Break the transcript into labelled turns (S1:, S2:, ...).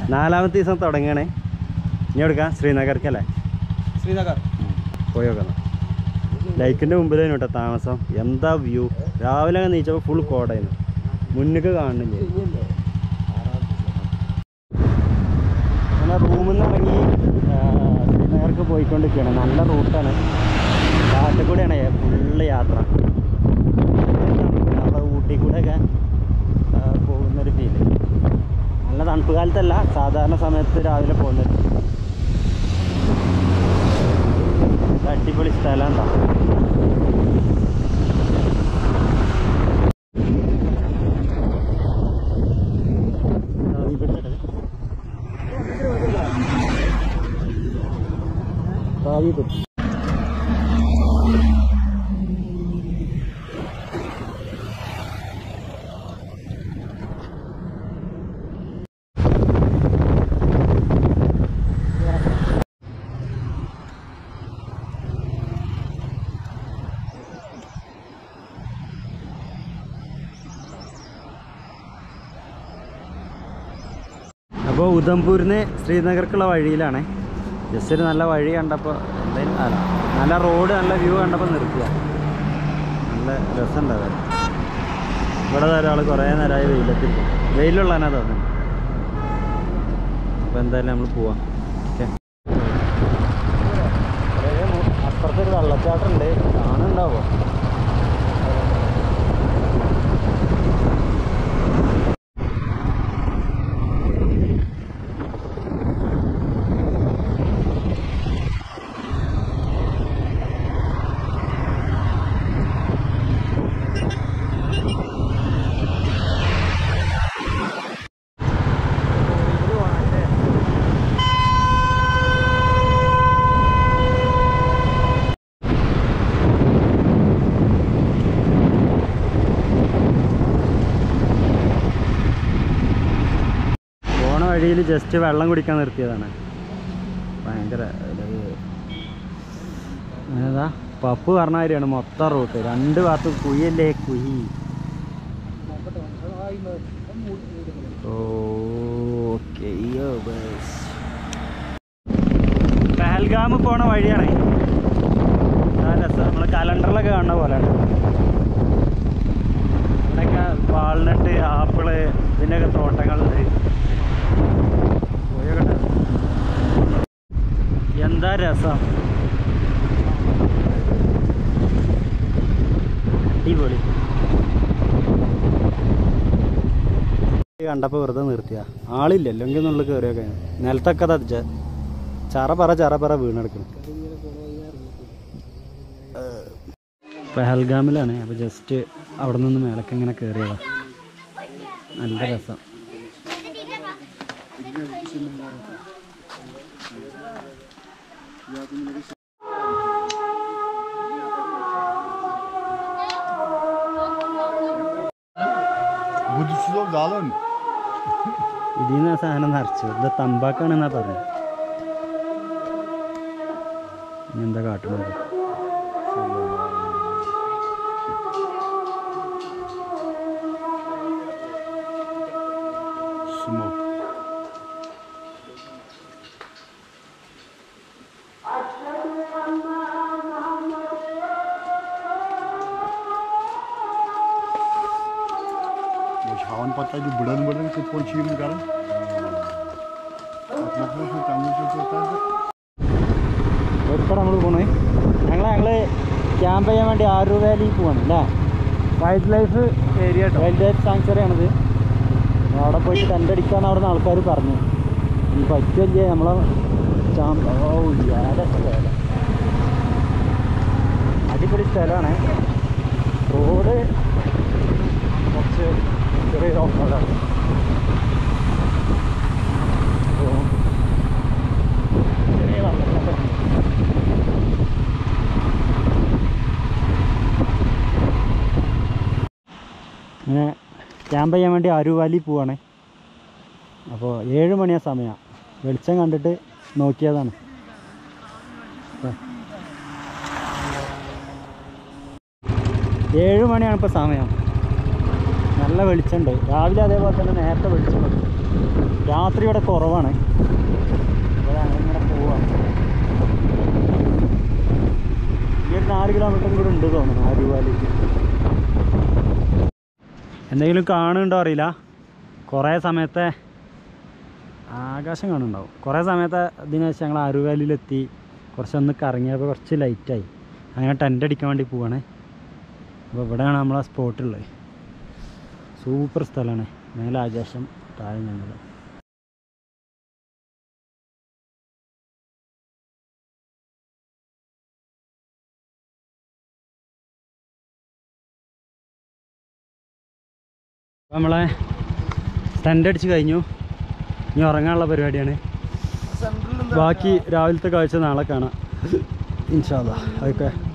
S1: നാലാമത്തെ ദിവസം തുടങ്ങണേ ഇനി എടുക്കാം ശ്രീനഗർക്കല്ലേ
S2: ശ്രീനഗർ
S1: പോയി നോക്കാം ലൈക്കിൻ്റെ മുമ്പിലേനു കേട്ടോ താമസം എന്താ വ്യൂ രാവിലെ അങ്ങ് നീച്ചപ്പോൾ ഫുൾ കോടായിരുന്നു മുന്നിക്ക് കാണുന്നില്ല അങ്ങനെ റൂമിൽ നിന്ന് ഇറങ്ങി ആ, ശ്രീനഗർക്ക് പോയിക്കൊണ്ടിരിക്കുകയാണ് നല്ല റൂട്ടാണ് കാട്ടിൽ കൂടെയാണ് ഫുള്ള് യാത്ര നമ്മുടെ ഊട്ടി കൂടെയൊക്കെ ആ, പോകുന്നൊരു ഫീല് നല്ല തണുപ്പ് കാലത്തല്ല സാധാരണ സമയത്ത് രാവിലെ പോകുന്നത് അടിപൊളി സ്ഥലം എന്താ അപ്പോൾ ഉദംപൂരിന്ന് ശ്രീനഗർക്കുള്ള വഴിയിലാണ് ജസ്റ്റ് ഒരു നല്ല വഴി കണ്ടപ്പോൾ എന്തായാലും അല്ല നല്ല റോഡ് നല്ല വ്യൂ കണ്ടപ്പോൾ നിർത്തുക നല്ല രസമുണ്ട് അത് ഇവിടെ ഒരാൾ കുറേ നേരമായി വെയിലെത്തി വെയിലുള്ളതിനാ തോന്നുന്നു അപ്പോൾ എന്തായാലും നമ്മൾ പോവാം ഓക്കെ അപ്പുറത്തൊരു വെള്ളച്ചാട്ടം ഉണ്ട് കാണുന്നുണ്ടാവോ പോണ വഴിയിൽ ജസ്റ്റ് വെള്ളം കുടിക്കാൻ നിർത്തിയതാണ് ഭയങ്കര ഒരു ഏതാ പപ്പ് പറഞ്ഞ കാര്യമാണ് മൊത്തം റൂട്ട് രണ്ട് ഭാഗത്ത് കുഴിയല്ലേ കുഴി ഓക്കെ പഹൽഗാം പോണ വഴിയാണ് രസം നമ്മൾ കലണ്ടറിലൊക്കെ കാണുന്ന പോലെയാണ് ഇവിടെയൊക്കെ വാൾനട്ട് ആപ്പിള് ഇതിൻ്റെയൊക്കെ തോട്ടങ്ങളുണ്ട് പോയോക്കട്ടെ എന്താ രസം അടിപൊളി കണ്ടപ്പോൾ വെറുതെ നിർത്തിയ ആളില്ലല്ലോ എങ്കിൽ എന്നുള്ളിൽ കയറിയൊക്കെ നിലത്തൊക്കെ ദാ ച- ചറ പറ ചറ പറ വീണെടുക്കണം പെഹൽഗാമിലാണ് അപ്പോൾ ജസ്റ്റ് അവിടെ നിന്ന് മേലക്ക് ഇങ്ങനെ കയറിയതാ നല്ല രസം
S3: Будут сюда дало.
S1: ഇതിൽ നിന്ന് ആ സാധനം നിറച്ചു ഇത് തമ്പാക്കാണെന്നാ പറഞ്ഞത് ഇനി എന്താ കാട്ടുന്നത്
S3: Smoke. वो छावन पत्ता जो बड़न बड़न से पोछी में करा मतलब से काम से होता है
S1: എവിടെ നമ്മൾ പോണേ ഞങ്ങൾ ഞങ്ങൾ ക്യാമ്പ് ചെയ്യാൻ വേണ്ടി ആറു വാലി പോവാണ് അല്ലേ wildlife area wildlife sanctuary ആണിത് അവിടെ പോയിട്ട് കണ്ടടിക്കാന്ന് അവിടെ നിന്ന് ആൾക്കാർ പറഞ്ഞു ഇനി പറ്റില്ലേ നമ്മളെ ചാമ്പ ഓ ഏതാ സ്ഥലം അടിപൊളി സ്ഥലമാണ് റോഡ് കുറച്ച് ചെറിയ ഓഫ് റോഡാണ് അപ്പോൾ ചെറിയ വെള്ളത്തിലൊക്കെ ഇങ്ങനെ ക്യാമ്പ് ചെയ്യാൻ വേണ്ടി അരുവാലി പോവാണ് അപ്പോൾ ഏഴ് മണിയാ സമയം വെളിച്ചം കണ്ടിട്ട് നോക്കിയതാണ് ഇപ്പൊ. ഏഴ് മണിയാണ് ഇപ്പോൾ സമയം നല്ല വെളിച്ചമുണ്ട് രാവിലെ അതേപോലെ തന്നെ നേരത്തെ വെളിച്ചം വരും രാത്രി ഇവിടെ കുറവാണ് അപ്പോൾ ഞങ്ങളിങ്ങനെ പോവാണ് ഈ ഒരു നാല് കിലോമീറ്റർ കൂടെ ഉണ്ട് തോന്നുന്നു ആലുവാലേക്ക് എന്തെങ്കിലും കാണുന്നുണ്ടോ അറിയില്ല കുറേ സമയത്തെ ആകാശം കാണുന്നുണ്ടാവും കുറേ സമയത്തെ ഇതിന് ശേഷം ഞങ്ങൾ ആരുവാലിയിലെത്തി കുറച്ചൊന്ന് കറങ്ങിയപ്പോൾ കുറച്ച് ലൈറ്റായി അങ്ങനെ ടെൻ്റ് അടിക്കാൻ വേണ്ടി പോവാണ് അപ്പോൾ ഇവിടെയാണ് നമ്മളെ സ്പോട്ടുള്ളത് സൂപ്പർ സ്ഥലമാണ് മേലെ ആകാശം താഴെ ഞങ്ങൾ അപ്പോൾ നമ്മളെ ടെൻ്റ് അടിച്ച് കഴിഞ്ഞു ഇനി ഉറങ്ങാനുള്ള പരിപാടിയാണ് ബാക്കി രാവിലത്തെ കാഴ്ച നാളെ കാണാം ഇൻഷാല്ല അതൊക്കെ